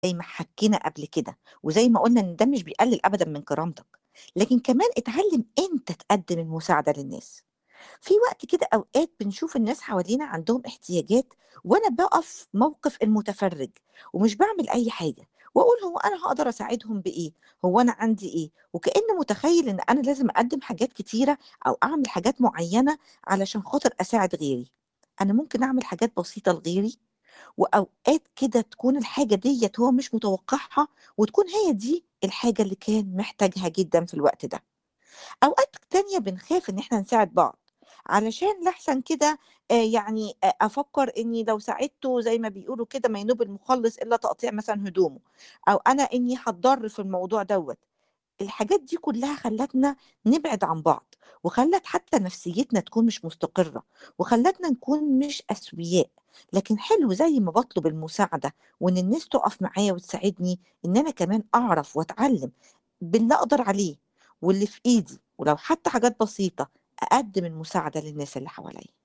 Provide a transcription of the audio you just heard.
زي ما حكينا قبل كده، وزي ما قُلنا إن ده مش بيقلل أبدًا من كرامتك، لكن كمان اتعلم إمتى تقدّم المساعدة للناس. في وقت كده أوقات بنشوف الناس حوالينا عندهم احتياجات وأنا باقف موقف المتفرّج ومش باعمل أي حاجة، وأقول هو أنا هاقدر أساعدهم بإيه، هو أنا عندي إيه، وكأنه متخيّل إن أنا لازم أقدّم حاجات كتيرة أو أعمل حاجات معيّنة علشان خاطر أساعد غيري. أنا ممكن أعمل حاجات بسيطة لغيري وأوقات كده تكون الحاجة ديّة هو مش متوقعها وتكون هي دي الحاجة اللي كان محتاجها جدًا في الوقت ده. أوقات تانية بنخاف إن إحنا نساعد بعض، علشان لأحسن كده آآ يعني أ أفكّر إني لو ساعدته زي ما بيقولوا كده ما ينوب المخلّص إلا تقطيع مثلًا هدومه، أو أنا إني هاتضر في الموضوع دوّة. الحاجات دي كلّها خلّتنا نبعد عن بعض، وخلّت حتى نفسيتنا تكون مش مستقرة، وخلّتنا نكون مش أسوياء. لكن حلو زي ما باطلب المساعدة وإن الناس تُقف معايا وتساعدني، إن أنا كمان أعرف وأتعلم باللي أقدر عليه واللي في إيدي، ولو حتى حاجات بسيطة أقدّم المساعدة للناس اللي حواليّا.